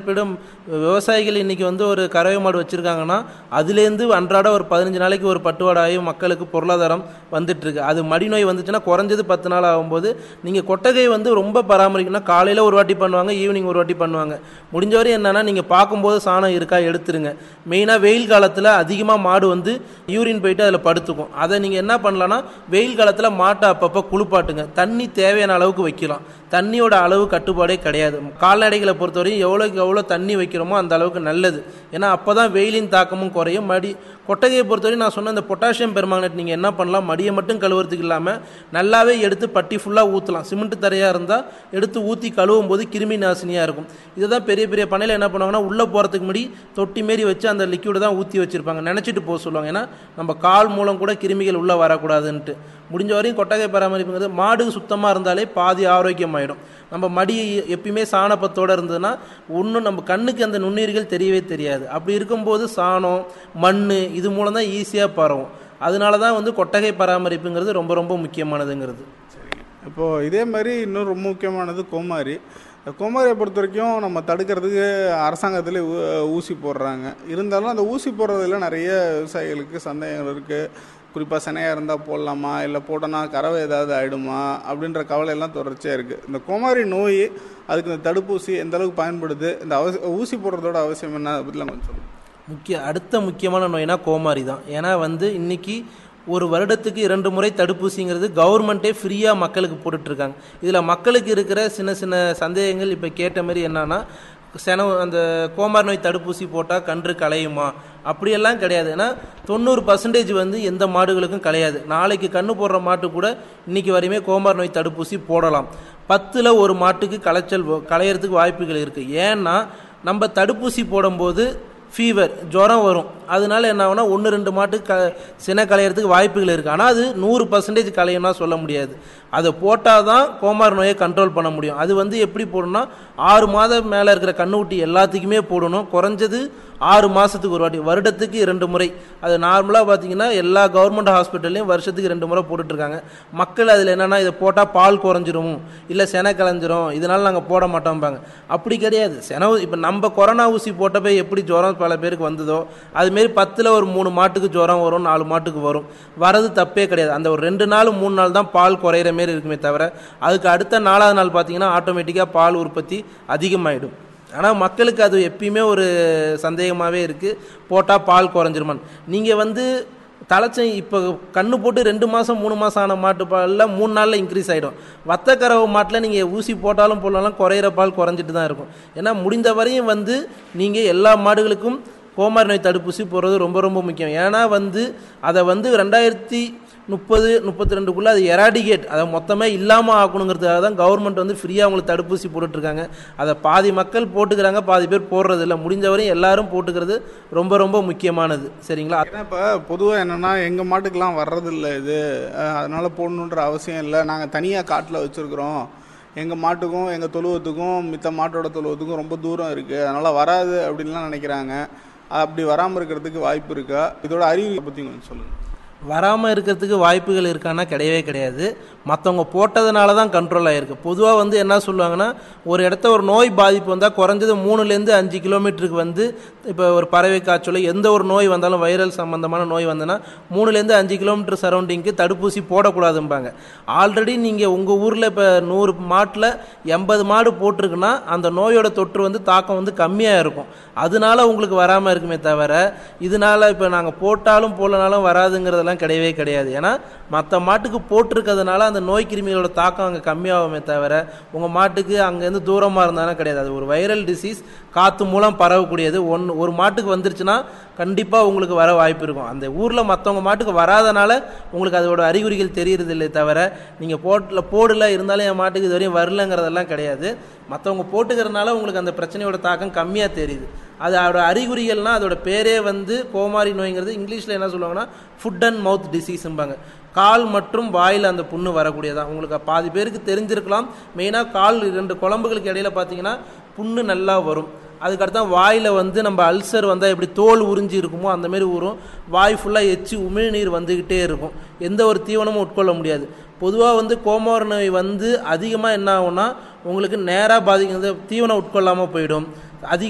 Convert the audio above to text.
ஏற்படும் விவசாயிகள் இன்னைக்கு வந்து ஒரு கறவை மாடு வச்சுருக்காங்கன்னா அதுலேருந்து அன்றாட ஒரு பதினஞ்சு நாளைக்கு ஒரு பட்டுவாடாகி மக்களுக்கு பொருளாதாரம் வந்துட்டு இருக்கு அது மடி நோய் வந்துச்சுன்னா குறைஞ்சது பத்து நாள் ஆகும்போது நீங்கள் கொட்டகை வந்து ரொம்ப பராமரிக்கணும்னா காலையில் ஒரு வாட்டி பண்ணுவாங்க ஈவினிங் ஒரு வாட்டி பண்ணுவாங்க முடிஞ்ச வரை என்னன்னா நீங்கள் பார்க்கும்போது சாணம் இருக்கா எடுத்துருங்க மெயினாக வெயில் காலத்தில் அதிகமாக மாடு வந்து யூரின் போயிட்டு அதில் படுத்துக்கும் அதை நீங்கள் என்ன பண்ணலான்னா வெயில் காலத்தில் மாட்டை அப்பப்போ குளிப்பாட்டுங்க தண்ணி தேவையான அளவுக்கு வைக்கலாம் தண்ணியோட அளவு கட்டுப்பாடே கிடையாது கால்நடைகளை பொறுத்தவரையும் எவ்வளோக்கு எவ்வளோ தண்ணி வைக்கிறோமோ அந்த அளவுக்கு நல்லது ஏன்னா அப்போ தான் வெயிலின் தாக்கமும் குறையும் மடி கொட்டகையை பொறுத்தவரையும் நான் சொன்ன இந்த பொட்டாசியம் பெர்மாங்கனேட் நீங்கள் என்ன பண்ணலாம் மடியை மட்டும் கழுவுறதுக்கு இல்லாமல் நல்லாவே எடுத்து பட்டி ஃபுல்லாக ஊற்றலாம் சிமெண்ட் தரையாக இருந்தால் எடுத்து ஊற்றி கழுவும் போது கிருமி நாசினியாக இருக்கும் இதை தான் பெரிய பெரிய பண்ணையில் என்ன பண்ணுவாங்கன்னா உள்ளே போகிறதுக்கு முன்னாடி தொட்டி மாரி வச்சு அந்த லிக்யூடு தான் ஊற்றி வச்சுருப்பாங்க நினச்சிட்டு போக சொல்லுவாங்க ஏன்னா நம்ம கால் மூலம் கூட கிருமிகள் உள்ளே வரக்கூடாதுன்ட்டு முடிஞ்ச வரையும் கொட்டகை பராமரிப்புங்கிறது மாடு சுத்தமாக இருந்தாலே பாதி ஆரோக்கியமாயிடும் நம்ம மடி எப்பயுமே சாணப்பத்தோடு இருந்ததுன்னா ஒன்றும் நம்ம கண்ணுக்கு அந்த நுண்ணுயிர்கள் தெரியவே தெரியாது அப்படி இருக்கும்போது சாணம் மண் இது மூலம் தான் ஈஸியாக பரவும் அதனால தான் வந்து கொட்டகை பராமரிப்புங்கிறது ரொம்ப ரொம்ப முக்கியமானதுங்கிறது இப்போது இதே மாதிரி இன்னும் ரொம்ப முக்கியமானது கோமாரி இந்த கோமாரியை பொறுத்த வரைக்கும் நம்ம தடுக்கிறதுக்கு அரசாங்கத்தில் ஊசி போடுறாங்க இருந்தாலும் அந்த ஊசி போடுறதுல நிறைய விவசாயிகளுக்கு சந்தேகங்கள் இருக்குது குறிப்பாக சினையாக இருந்தால் போடலாமா இல்லை போட்டோன்னா கறவை ஏதாவது ஆகிடுமா அப்படின்ற கவலையெல்லாம் தொடர்ச்சியாக இருக்குது இந்த கோமாரி நோய் அதுக்கு இந்த தடுப்பூசி எந்த அளவுக்கு பயன்படுது இந்த அவசிய ஊசி போடுறதோட அவசியம் என்ன அதை பற்றிலாம் கொஞ்சம் சொல்லுங்கள் முக்கிய அடுத்த முக்கியமான நோய்னா கோமாரி தான் ஏன்னா வந்து இன்னைக்கு ஒரு வருடத்துக்கு இரண்டு முறை தடுப்பூசிங்கிறது கவர்மெண்ட்டே ஃப்ரீயாக மக்களுக்கு போட்டுட்ருக்காங்க இதில் மக்களுக்கு இருக்கிற சின்ன சின்ன சந்தேகங்கள் இப்போ கேட்ட மாதிரி என்னன்னா செனவு அந்த கோமார் நோய் தடுப்பூசி போட்டால் கன்று களையுமா அப்படியெல்லாம் கிடையாது ஏன்னா தொண்ணூறு பர்சன்டேஜ் வந்து எந்த மாடுகளுக்கும் களையாது நாளைக்கு கன்று போடுற மாட்டு கூட இன்னைக்கு வரையுமே கோமார் நோய் தடுப்பூசி போடலாம் பத்தில் ஒரு மாட்டுக்கு களைச்சல் வ- களையறதுக்கு வாய்ப்புகள் இருக்குது ஏன்னா நம்ம தடுப்பூசி போடும்போது ஃபீவர் ஜுரம் வரும் அதனால என்ன ஆகும்னா ஒன்று ரெண்டு மாட்டுக்கு க சினை களையறதுக்கு வாய்ப்புகள் இருக்குது ஆனால் அது நூறு பர்சன்டேஜ் களையும்னா சொல்ல முடியாது அதை போட்டால் தான் கோமார் நோயை கண்ட்ரோல் பண்ண முடியும் அது வந்து எப்படி போடணும்னா ஆறு மாதம் மேலே இருக்கிற கண்ணுக்குட்டி எல்லாத்துக்குமே போடணும் குறைஞ்சது ஆறு மாதத்துக்கு ஒரு வாட்டி வருடத்துக்கு இரண்டு முறை அது நார்மலாக பார்த்தீங்கன்னா எல்லா கவர்மெண்ட் ஹாஸ்பிட்டல்லையும் வருஷத்துக்கு ரெண்டு முறை போட்டுட்ருக்காங்க மக்கள் அதில் என்னென்னா இதை போட்டால் பால் குறைஞ்சிரும் இல்லை செனை கலைஞ்சிரும் இதனால் நாங்கள் போட மாட்டோம்பாங்க அப்படி கிடையாது செனவு இப்போ நம்ம கொரோனா ஊசி போட்டப்போ எப்படி ஜுரம் பல பேருக்கு வந்ததோ அதுமாரி பத்தில் ஒரு மூணு மாட்டுக்கு ஜுரம் வரும் நாலு மாட்டுக்கு வரும் வரது தப்பே கிடையாது அந்த ஒரு ரெண்டு நாள் மூணு நாள் தான் பால் குறையிற மாரி இருக்குமே தவிர அதுக்கு அடுத்த நாலாவது நாள் பார்த்தீங்கன்னா ஆட்டோமேட்டிக்காக பால் உற்பத்தி அதிகமாயிடும் ஆனால் மக்களுக்கு அது எப்பயுமே ஒரு சந்தேகமாகவே இருக்குது போட்டால் பால் குறைஞ்சிருமான்னு நீங்கள் வந்து தலைச்சை இப்போ கண்ணு போட்டு ரெண்டு மாதம் மூணு மாதம் ஆன மாட்டு பாலில் மூணு நாளில் இன்க்ரீஸ் ஆகிடும் வத்தக்கறவை மாட்டில் நீங்கள் ஊசி போட்டாலும் போடலாம் குறையிற பால் குறைஞ்சிட்டு தான் இருக்கும் ஏன்னா முடிந்த வரையும் வந்து நீங்கள் எல்லா மாடுகளுக்கும் கோமாரி நோய் தடுப்பூசி போடுறது ரொம்ப ரொம்ப முக்கியம் ஏன்னா வந்து அதை வந்து ரெண்டாயிரத்தி முப்பது முப்பத்தி ரெண்டுக்குள்ளே அது எராடிகேட் அதை மொத்தமாக இல்லாமல் ஆக்கணுங்கிறதுக்காக தான் கவர்மெண்ட் வந்து ஃப்ரீயாக அவங்களுக்கு தடுப்பூசி போட்டுட்ருக்காங்க அதை பாதி மக்கள் போட்டுக்கிறாங்க பாதி பேர் போடுறது இல்லை முடிஞ்ச வரையும் எல்லாரும் போட்டுக்கிறது ரொம்ப ரொம்ப முக்கியமானது சரிங்களா ஏன்னா இப்போ பொதுவாக என்னென்னா எங்கள் மாட்டுக்கெலாம் வர்றதில்ல இது அஹ், அதனால போடணுன்ற அவசியம் இல்லை நாங்கள் தனியாக காட்டில் வச்சுருக்குறோம் எங்கள் மாட்டுக்கும் எங்கள் தொழுவத்துக்கும் மித்த மாட்டோட தொழுவத்துக்கும் ரொம்ப தூரம் இருக்குது அதனால் வராது அப்படின்லாம் நினைக்கிறாங்க அப்படி வராமல் இருக்கிறதுக்கு வாய்ப்பு இருக்கா இதோட அறிவு பற்றி கொஞ்சம் சொல்லுங்கள் வராமல் இருக்கிறதுக்கு வாய்ப்புகள் இருக்கான்னா கிடையவே கிடையாது மற்றவங்க போட்டதுனால தான் கண்ட்ரோல் ஆகிருக்கு பொதுவாக வந்து என்ன சொல்லுவாங்கன்னா ஒரு இடத்த ஒரு நோய் பாதிப்பு வந்தால் குறைஞ்சது மூணுலேருந்து அஞ்சு கிலோமீட்டருக்கு வந்து இப்போ ஒரு பறவை காய்ச்சல் எந்த ஒரு நோய் வந்தாலும் வைரல் சம்மந்தமான நோய் வந்ததுன்னா மூணுலேருந்து அஞ்சு கிலோமீட்டர் சரௌண்டிங்க்கு தடுப்பூசி போடக்கூடாதும்பாங்க ஆல்ரெடி நீங்கள் உங்கள் ஊரில் இப்போ நூறு மாட்டில் எண்பது மாடு போட்டிருக்குன்னா அந்த நோயோட தொற்று வந்து தாக்கம் வந்து கம்மியாக இருக்கும் அதனால உங்களுக்கு வராமல் இருக்குமே தவிர இதனால இப்போ நாங்கள் போட்டாலும் போடலனாலும் வராதுங்கிறதெல்லாம் கிடையவே கிடையாது ஏன்னா மற்ற மாட்டுக்கு போட்டிருக்கிறதுனால அந்த நோய் கிருமிகளோட தாக்கம் அங்கே கம்மியாகுமே தவிர உங்கள் மாட்டுக்கு அங்கேருந்து தூரமாக இருந்தாலும் கிடையாது அது ஒரு வைரல் டிசீஸ் காற்று மூலம் பரவக்கூடியது ஒன்று ஒரு மாட்டுக்கு வந்துருச்சுன்னா கண்டிப்பாக உங்களுக்கு வர வாய்ப்பு இருக்கும் அந்த ஊரில் மற்றவங்க மாட்டுக்கு வராதனால உங்களுக்கு அதோட அறிகுறிகள் தெரியறது இல்லை தவிர நீங்கள் போட்டில் போடல இருந்தாலும் என் மாட்டுக்கு இது வரையும் வரலங்கிறதெல்லாம் கிடையாது மற்றவங்க போட்டுக்கிறதுனால உங்களுக்கு அந்த பிரச்சனையோட தாக்கம் கம்மியாக தெரியுது அது அதோட அறிகுறிகள்னால் அதோட பேரே வந்து கோமாரி நோய்ங்கிறது இங்கிலீஷில் என்ன சொல்லுவாங்கன்னா ஃபுட் அண்ட் மவுத் டிசீஸும்பாங்க கால் மற்றும் வாயில் அந்த புண்ணு வரக்கூடியதான் உங்களுக்கு பாதி பேருக்கு தெரிஞ்சிருக்கலாம் மெயினாக கால் ரெண்டு குழம்புகளுக்கு இடையில பார்த்தீங்கன்னா புண்ணு நல்லா வரும் அதுக்கடுத்து வாயில் வந்து நம்ம அல்சர் வந்தால் எப்படி தோல் உறிஞ்சி இருக்குமோ அந்த மாதிரி ஊறும் வாய் ஃபுல்லாக எச்சி உமிழ்நீர் வந்துக்கிட்டே இருக்கும் எந்த ஒரு தீவனமும் உட்கொள்ள முடியாது பொதுவாக வந்து கோமார் நோய் வந்து அதிகமாக என்ன ஆகும்னா உங்களுக்கு நேராக பாதிக்கிறது தீவனம் உட்கொள்ளாமல் போயிடும் அதிக